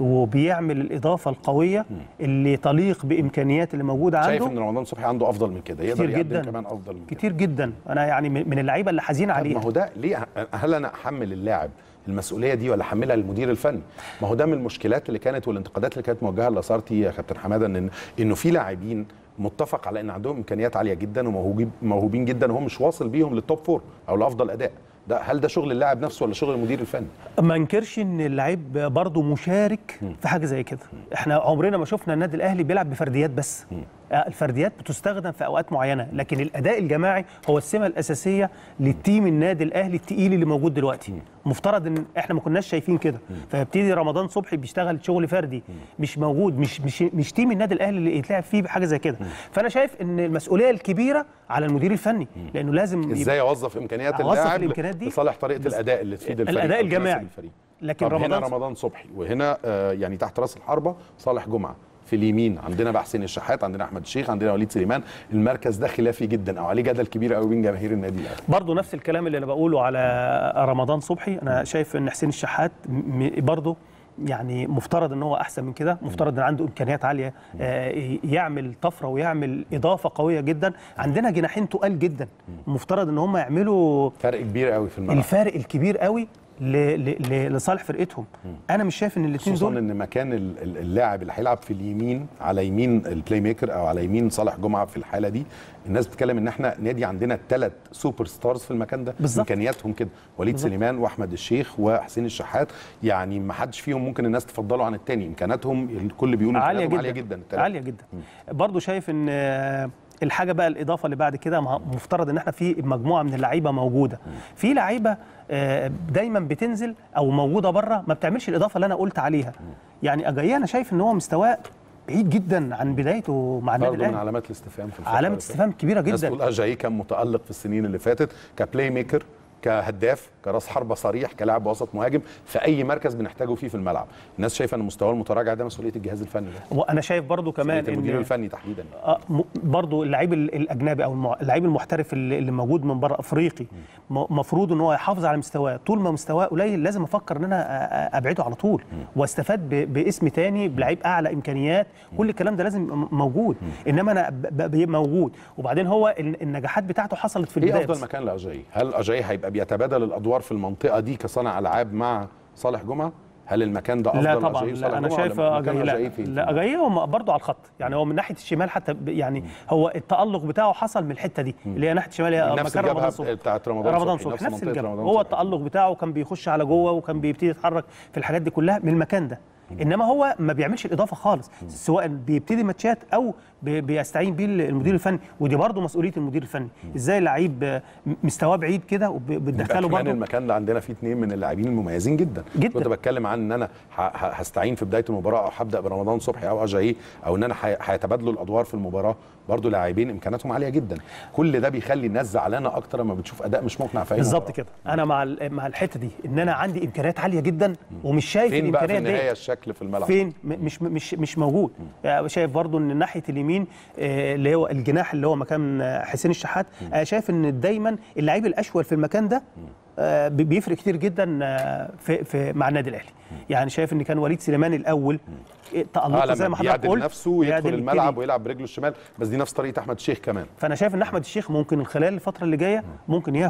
وبيعمل الاضافه القويه اللي تليق بامكانيات اللي موجوده شايف عنده ان رمضان صبحي عنده افضل من كده يقدر كتير يقدم جدا كمان افضل من كده كتير جدا انا يعني من من اللعيبه اللي حزين طب ما عليها هو ده ليه هل انا احمل اللاعب المسؤوليه دي ولا احملها للمدير الفني ما هو ده من المشكلات اللي كانت والانتقادات اللي كانت موجهه لاسارتي يا كابتن حماده ان انه في لاعبين متفق على ان عندهم امكانيات عاليه جدا وموهوبين موهوبين جدا وهو مش واصل بيهم للتوب فور او لافضل اداء ده هل ده شغل اللاعب نفسه ولا شغل المدير الفني ما انكرش ان اللعيب برضه مشارك في حاجه زي كده احنا عمرنا ما شفنا النادي الاهلي بيلعب بفرديات بس آه، الفرديات بتستخدم في اوقات معينه لكن الاداء الجماعي هو السمه الاساسيه للتيم النادي الاهلي التقيل اللي موجود دلوقتي مفترض ان احنا ما كناش شايفين كده فيبتدي رمضان صبحي بيشتغل شغل فردي مش موجود مش مش مش تيم النادي الاهلي اللي يتلعب فيه بحاجه زي كده فانا شايف ان المسؤوليه الكبيره على المدير الفني لانه لازم يبقى ازاي اوظف امكانيات أوظف اللاعب الإمكانيات دي لصالح طريقه الاداء اللي تفيد الفريق الأداء أو تناسب الجماعي. الفريق. لكن طب هنا رمضان رمضان صبحي وهنا آه يعني تحت راس الحربه صالح جمعه في اليمين عندنا بقى حسين الشحات عندنا احمد الشيخ عندنا وليد سليمان المركز ده خلافي جدا او عليه جدل كبير قوي بين جماهير النادي الاهلي برضه نفس الكلام اللي انا بقوله على رمضان صبحي انا شايف ان حسين الشحات م- برضه يعني مفترض ان هو احسن من كده مفترض ان عنده امكانيات عاليه آه، يعمل طفره ويعمل اضافه قويه جدا عندنا جناحين تقال جدا مفترض ان هم يعملوا فرق كبير قوي في الملعب الفارق الكبير قوي ل- ل- ل- لصالح فرقتهم انا مش شايف ان الاثنين خصوصا دول ان مكان ال- ال- اللاعب اللي هيلعب في اليمين على يمين البلاي ميكر او على يمين صالح جمعه في الحاله دي الناس بتتكلم ان احنا نادي عندنا ثلاث سوبر ستارز في المكان ده بالظبط. امكانياتهم كده وليد بالظبط. سليمان واحمد الشيخ وحسين الشحات يعني ما حدش فيهم ممكن الناس تفضله عن الثاني امكاناتهم الكل بيقول عاليه امكانياتهم جدا عاليه جدا التلاتة. عاليه جدا برضه شايف ان آه، الحاجه بقى الاضافه اللي بعد كده ما- مفترض ان احنا في مجموعه من اللعيبه موجوده في لعيبه آه، دايما بتنزل او موجوده بره ما بتعملش الاضافه اللي انا قلت عليها يعني اجاييه انا شايف ان هو مستواه بعيد جدا عن بدايته مع النادي برضه من الاهلي علامات الاستفهام في الفترة علامه اللي فاتت. استفهام كبيره الناس جدا تقول اجاي كان متالق في السنين اللي فاتت كبلاي ميكر كهداف كراس حربه صريح كلاعب وسط مهاجم في اي مركز بنحتاجه فيه في الملعب الناس شايفه ان مستواه المتراجع ده مسؤوليه الجهاز الفني ده وانا شايف برضو كمان مسؤوليه المدير ان الفني تحديدا آه، م- برضو اللعيب ال- الاجنبي او المع- اللعيب المحترف اللي اللي موجود من بره افريقي م- مفروض ان هو يحافظ على مستواه طول ما مستواه قليل لازم افكر ان انا أ- أ- ابعده على طول واستفاد ب- باسم تاني بلعيب اعلى امكانيات كل الكلام ده لازم م- موجود انما انا ب- ب- ب- موجود وبعدين هو ال- النجاحات بتاعته حصلت في ايه البدايه افضل بس. مكان لاجاي هل اجاي هيبقى بيتبادل الادوار في المنطقه دي كصانع العاب مع صالح جمعه هل المكان ده افضل لا طبعا لأجاييه وصالح لا انا جمعة شايف ولا مكان اجاي لا, أجاييه فين؟ لا اجاي هو برضه على الخط يعني هو من ناحيه الشمال حتى ب- يعني هو التالق بتاعه حصل من الحته دي اللي هي ناحيه الشمال هي نفس مكان رمضان الجبهه صبحي بتاعت رمضان, رمضان صبحي صبحي نفس منطقة الجبهه رمضان هو صبحي. التالق بتاعه كان بيخش على جوه وكان بيبتدي يتحرك في الحاجات دي كلها من المكان ده انما هو ما بيعملش الاضافه خالص سواء بيبتدي ماتشات او بي- بيستعين بيه المدير الفني ودي برضه مسؤوليه المدير الفني ازاي لعيب آه، مستواه بعيد كده وبتدخله يبقى كمان برضه المكان ده عندنا فيه اثنين من اللاعبين المميزين جدا جدا. كنت بتكلم عن ان انا ه- ه- هستعين في بدايه المباراه او هبدا برمضان صبحي او اجاي او ان انا ه- هيتبادلوا الادوار في المباراه برضو لاعبين امكاناتهم عاليه جدا كل ده بيخلي الناس زعلانه اكتر لما بتشوف اداء مش مقنع في اي بالظبط مباراة. كده انا مع ال- مع الحته دي ان انا عندي امكانيات عاليه جدا ومش شايف فين بقى في الامكانيات النهايه دي الشكل في الملعب فين م- مش مش مش موجود يعني شايف برضو ان ناحيه اليمين آه، اللي هو الجناح اللي هو مكان آه، حسين الشحات انا شايف ان دايما اللعيب الاشول في المكان ده آه، بي- بيفرق كتير جدا آه، في في مع النادي الاهلي يعني شايف ان كان وليد سليمان الاول آه، اه تألقه زي لما ما حضرتك بيعدل قلت نفسه ويدخل بيعدل الملعب يبتدي. ويلعب برجله الشمال بس دي نفس طريقه احمد الشيخ كمان فانا شايف ان احمد الشيخ ممكن خلال الفتره اللي جايه ممكن ياخد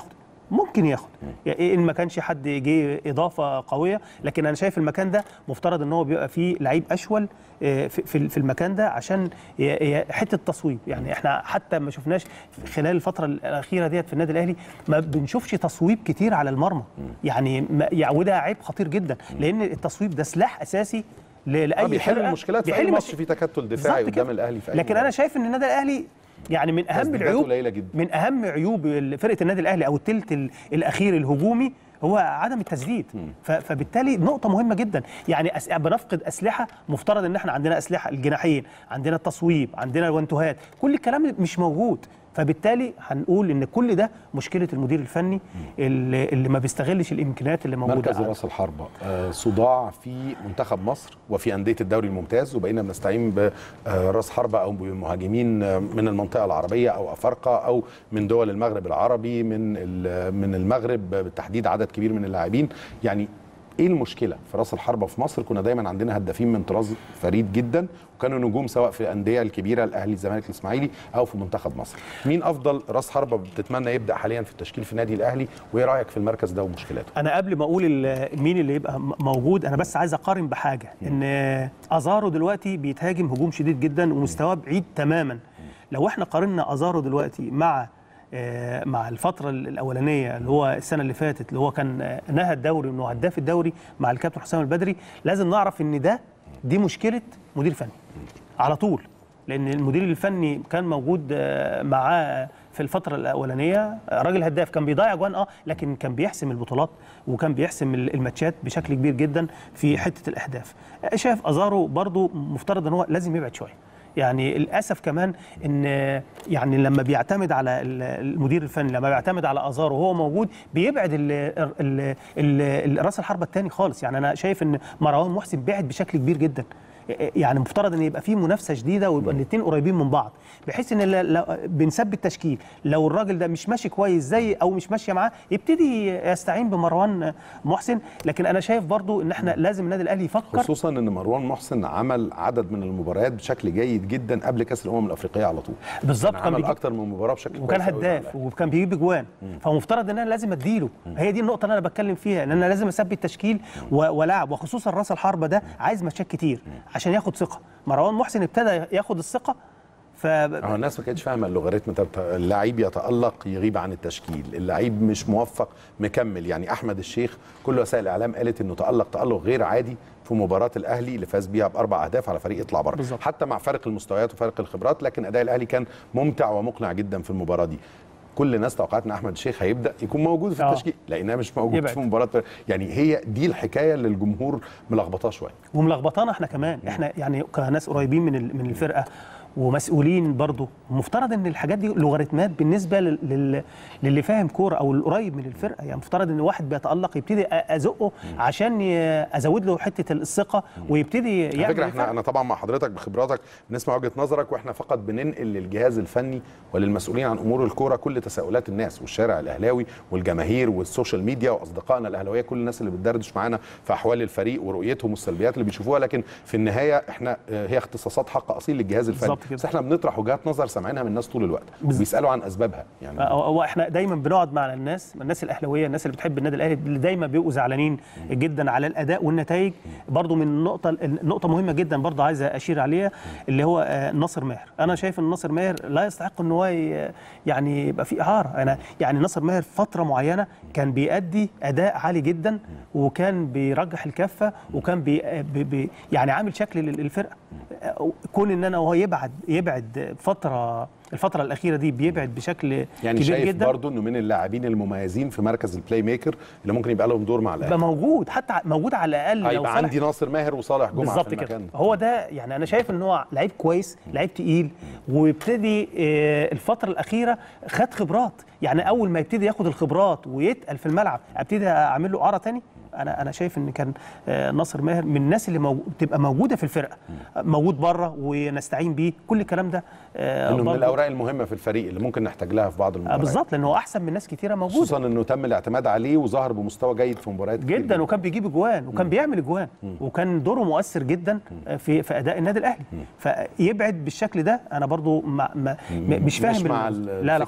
ممكن ياخد يعني ان ما كانش حد جه اضافه قويه لكن انا شايف المكان ده مفترض ان هو بيبقى فيه لعيب اشول آه، في في- في المكان ده عشان ي- ي- حته تصويب يعني احنا حتى ما شفناش خلال الفتره الاخيره ديت في النادي الاهلي ما بنشوفش تصويب كتير على المرمى يعني ما- يعني وده عيب خطير جدا لان التصويب ده سلاح اساسي ل- آه، لاي بيحل فرقة. المشكلات في بيحل اي مش- ماتش فيه تكتل دفاعي بالظبط قدام كده. الاهلي في أي لكن انا مباراة. شايف ان النادي الاهلي يعني من اهم تسديداته العيوب قليلة جدا. من اهم عيوب فرقه النادي الاهلي او الثلث ال- الاخير الهجومي هو عدم التسديد ف- فبالتالي نقطه مهمه جدا يعني أس... بنفقد اسلحه مفترض ان احنا عندنا اسلحه الجناحين عندنا التصويب عندنا الوانتوهات كل الكلام مش موجود فبالتالي هنقول ان كل ده مشكله المدير الفني اللي, اللي ما بيستغلش الامكانيات اللي موجوده مركز عنده. راس الحربة آه، صداع في منتخب مصر وفي أندية الدوري الممتاز وبقينا بنستعين براس حربة أو بمهاجمين آه، من المنطقة العربية أو أفارقة أو من دول المغرب العربي من ال- من المغرب بالتحديد عدد كبير من اللاعبين يعني ايه المشكله في راس الحربه في مصر كنا دايما عندنا هدافين من طراز فريد جدا وكانوا نجوم سواء في الانديه الكبيره الاهلي الزمالك الاسماعيلي او في منتخب مصر مين افضل راس حربه بتتمنى يبدا حاليا في التشكيل في النادي الاهلي وايه رايك في المركز ده ومشكلاته انا قبل ما اقول ال- مين اللي يبقى م- موجود انا بس عايز اقارن بحاجه ان ازارو دلوقتي بيتهاجم هجوم شديد جدا ومستواه بعيد تماما لو احنا قارنا ازارو دلوقتي مع آه، مع الفترة الأولانية اللي هو السنة اللي فاتت اللي هو كان آه، نهى الدوري وإنه هداف الدوري مع الكابتن حسام البدري لازم نعرف إن ده دي مشكلة مدير فني على طول لان المدير الفني كان موجود آه، معاه في الفتره الاولانيه آه، راجل هداف كان بيضيع اجوان اه لكن كان بيحسم البطولات وكان بيحسم ال- الماتشات بشكل كبير جدا في حته الاهداف آه، شايف ازارو برضو مفترض ان هو لازم يبعد شويه يعني للاسف كمان ان آه، يعني لما بيعتمد على ال- المدير الفني لما بيعتمد على ازارو وهو موجود بيبعد ال ال ال ال راس الحربه الثاني خالص يعني انا شايف ان مروان محسن بعد بشكل كبير جدا يعني مفترض ان يبقى في منافسه شديده ويبقى الاثنين قريبين من بعض بحيث ان ل- لو بنثبت التشكيل لو الراجل ده مش ماشي كويس زي او مش ماشيه معاه يبتدي يستعين بمروان محسن لكن انا شايف برضو ان احنا لازم النادي الاهلي يفكر خصوصا ان مروان محسن عمل عدد من المباريات بشكل جيد جدا قبل كاس الامم الافريقيه على طول بالظبط كان كان عمل بيجيب اكتر من مباراه بشكل وكان كويس أوي مع هداف الأهلي. وكان بيجيب اجوان فمفترض ان انا لازم اديله هي دي النقطه اللي انا بتكلم فيها ان انا لازم اثبت تشكيل و- والعب وخصوصا راس الحربه ده عايز ماتشات كتير عشان ياخد ثقه مروان محسن ابتدى ياخد الثقه ف هو الناس ما كانتش فاهمه اللوغاريتم بتاع اللعيب يتالق يغيب عن التشكيل اللعيب مش موفق مكمل يعني احمد الشيخ كل وسائل الاعلام قالت انه تالق تالق غير عادي في مباراه الاهلي اللي فاز بيها باربع اهداف على فريق يطلع بره بالظبط. حتى مع فرق المستويات وفرق الخبرات لكن اداء الاهلي كان ممتع ومقنع جدا في المباراه دي كل الناس توقعت ان احمد الشيخ هيبدا يكون موجود في آه. التشكيل لانها مش موجود يبعد. في مباراه يعني هي دي الحكايه اللي الجمهور ملخبطاه شويه وملخبطانا احنا كمان احنا يعني كناس قريبين من ال- من الفرقه ومسؤولين برضه المفترض ان الحاجات دي لوغاريتمات بالنسبه لل- لل- للي فاهم كوره او القريب من الفرقه يعني المفترض ان واحد بيتالق يبتدي أ- ازقه عشان ي- ازود له حته الثقه ويبتدي على يعمل فكره احنا الفرق. انا طبعا مع حضرتك بخبراتك بنسمع وجهه نظرك واحنا فقط بننقل للجهاز الفني وللمسؤولين عن امور الكوره كل تساؤلات الناس والشارع الاهلاوي والجماهير والسوشيال ميديا واصدقائنا الاهلاويه كل الناس اللي بتدردش معانا في احوال الفريق ورؤيتهم والسلبيات اللي بيشوفوها لكن في النهايه احنا آه، هي اختصاصات حق اصيل للجهاز الفني بالظبط كده. بس احنا بنطرح وجهات نظر سامعينها من الناس طول الوقت بز- وبيسالوا عن اسبابها يعني هو هو احنا دايما بنقعد مع الناس الناس الاهلاويه الناس اللي بتحب النادي الاهلي اللي دايما بيبقوا زعلانين جدا على الاداء والنتائج برضو من النقطه النقطه مهمه جدا برضو عايز اشير عليها اللي هو آه، ناصر ماهر انا شايف ان ناصر ماهر لا يستحق ان هو ي- يعني يبقى في اعاره انا يعني ناصر ماهر فتره معينه كان بيأدي اداء عالي جدا وكان بيرجح الكفه وكان بي بي بي يعني عامل شكل لل- للفرقه آه، كون ان انا وهو يبعد يبعد فتره الفتره الاخيره دي بيبعد بشكل يعني كبير شايف جدا برضو انه من اللاعبين المميزين في مركز البلاي ميكر اللي ممكن يبقى لهم دور مع الاهلي يبقى موجود حتى ع- موجود على الاقل لو هيبقى صالح عندي ناصر ماهر وصالح جمعه بالظبط في كده المكان هو ده يعني انا شايف ان هو لعيب كويس لعيب تقيل ويبتدي آه، الفتره الاخيره خد خبرات يعني اول ما يبتدي ياخد الخبرات ويتقل في الملعب ابتدي اعمل له قاره تاني انا انا شايف ان كان آه، ناصر ماهر من الناس اللي موجو... تبقى موجوده في الفرقه موجود بره ونستعين بيه كل الكلام ده آه، انه من برضه- الاوراق المهمه في الفريق اللي ممكن نحتاج لها في بعض آه، المباريات بالظبط لان هو احسن من ناس كتيره موجوده خصوصا انه تم الاعتماد عليه وظهر بمستوى جيد في مباريات كتير جدا وكان بيجيب اجوان وكان بيعمل اجوان وكان دوره مؤثر جدا في في اداء النادي الاهلي فيبعد بالشكل ده انا برضو ما ما م- مش مش فاهم مع ال- الفكرة لا لا دي. خالص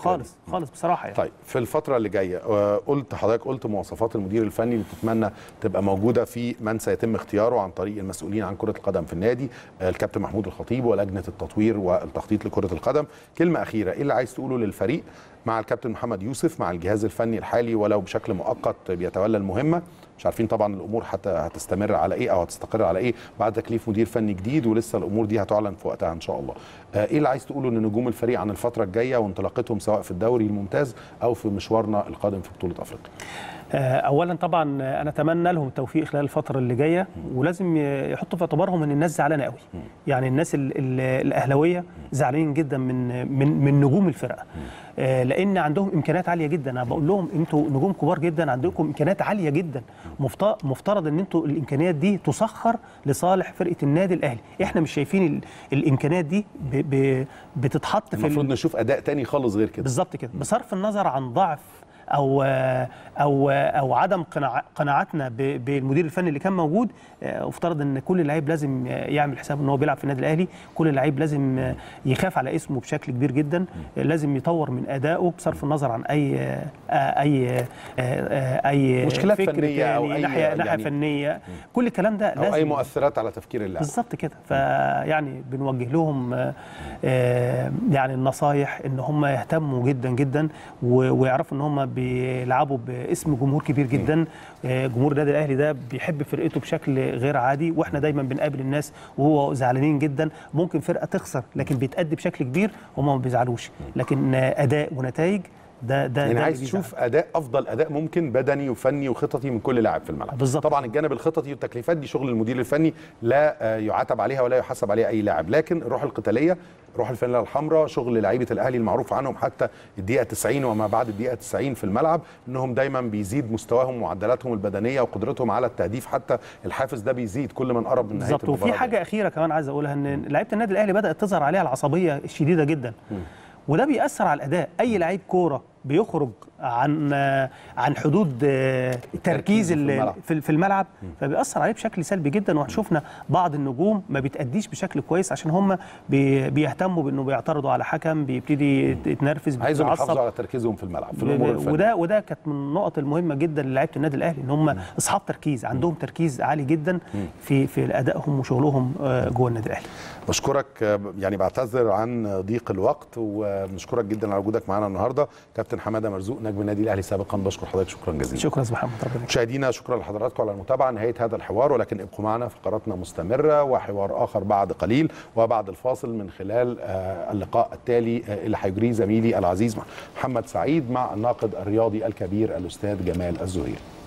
خالص بصراحه يعني. طيب في الفترة اللي جاية آه، قلت حضرتك قلت مواصفات المدير الفني اللي تتمنى تبقى موجودة في من سيتم اختياره عن طريق المسؤولين عن كرة القدم في النادي آه، الكابتن محمود الخطيب ولجنة التطوير والتخطيط لكرة القدم كلمة أخيرة إيه اللي عايز تقوله للفريق مع الكابتن محمد يوسف مع الجهاز الفني الحالي ولو بشكل مؤقت بيتولى المهمة مش عارفين طبعا الامور حتى هتستمر على ايه او هتستقر على ايه بعد تكليف مدير فني جديد ولسه الامور دي هتعلن في وقتها ان شاء الله آه، ايه اللي عايز تقوله لنجوم الفريق عن الفتره الجايه وانطلاقتهم سواء في الدوري الممتاز او في مشوارنا القادم في بطوله افريقيا آه، اولا طبعا انا اتمنى لهم التوفيق خلال الفتره اللي جايه ولازم يحطوا في اعتبارهم ان الناس زعلانه قوي يعني الناس ال- ال- الاهلاويه زعلانين جدا من من من نجوم الفرقه آه، لان عندهم امكانيات عاليه جدا انا بقول لهم انتوا نجوم كبار جدا عندكم امكانيات عاليه جدا مفت- مفترض ان انتوا الامكانيات دي تسخر لصالح فرقه النادي الاهلي احنا مش شايفين ال- الامكانيات دي ب- ب- بتتحط في ال- المفروض نشوف اداء تاني خالص غير كده بالظبط كده بصرف النظر عن ضعف او او او عدم قناع قناعتنا ب- بالمدير الفني اللي كان موجود آه، افترض ان كل لعيب لازم يعمل حساب ان هو بيلعب في النادي الاهلي كل لعيب لازم يخاف على اسمه بشكل كبير جدا لازم يطور من ادائه بصرف النظر عن اي آه، اي آه، آه، اي مشكلات فكر فنية أو تاني، أي ناحيه ناحيه يعني- فنيه كل الكلام ده او اي لازم مؤثرات على تفكير اللاعب بالظبط كده فيعني بنوجه لهم آه، آه، يعني النصايح ان هم يهتموا جدا جدا و- ويعرفوا ان هم بيلعبوا باسم جمهور كبير جدا آه، جمهور النادي الاهلي ده بيحب فرقته بشكل غير عادي واحنا دايما بنقابل الناس وهو زعلانين جدا ممكن فرقه تخسر لكن بيتأدي بشكل كبير هم ما بيزعلوش لكن آه، اداء ونتائج ده ده يعني ده عايز اللي بيزعل. تشوف اداء افضل اداء ممكن بدني وفني وخططي من كل لاعب في الملعب بالظبط. طبعا الجانب الخططي والتكليفات دي شغل المدير الفني لا آه، يعاتب عليها ولا يحسب عليها اي لاعب لكن الروح القتاليه روح الفانيلا الحمراء شغل لعيبه الاهلي المعروف عنهم حتى الدقيقه 90 وما بعد الدقيقه 90 في الملعب انهم دايما بيزيد مستواهم ومعدلاتهم البدنيه وقدرتهم على التهديف حتى الحافز ده بيزيد كل ما نقرب من نهايه بالظبط المباراه وفي دي. حاجه اخيره كمان عايز اقولها ان لعيبه النادي الاهلي بدات تظهر عليها العصبيه الشديده جدا وده بيأثر على الاداء اي لعيب كوره بيخرج عن عن حدود آه، التركيز في اللي الملعب. في في الملعب فبيأثر عليه بشكل سلبي جدا وشفنا بعض النجوم ما بتأديش بشكل كويس عشان هم بي- بيهتموا بانه بيعترضوا على حكم بيبتدي يتنرفز عايزهم بيتعصب. يحافظوا على تركيزهم في الملعب في الامور الفنيه وده وده كانت من النقط المهمه جدا للاعيبه النادي الاهلي ان هم اصحاب تركيز عندهم تركيز عالي جدا في في ادائهم وشغلهم آه، جوه النادي الاهلي بشكرك آه، يعني بعتذر عن ضيق الوقت وبنشكرك جدا على وجودك معنا النهارده كابتن حماده مرزوق نجم النادي الاهلي سابقا بشكر حضرتك شكرا جزيلا شكرا يا أستاذ محمد ربنا يكرمك. مشاهدينا شكرا لحضراتكم على المتابعه نهايه هذا الحوار ولكن ابقوا معنا فقراتنا مستمره وحوار اخر بعد قليل وبعد الفاصل من خلال آه، اللقاء التالي آه، اللي هيجريه زميلي العزيز محمد سعيد مع الناقد الرياضي الكبير الاستاذ جمال الزهيري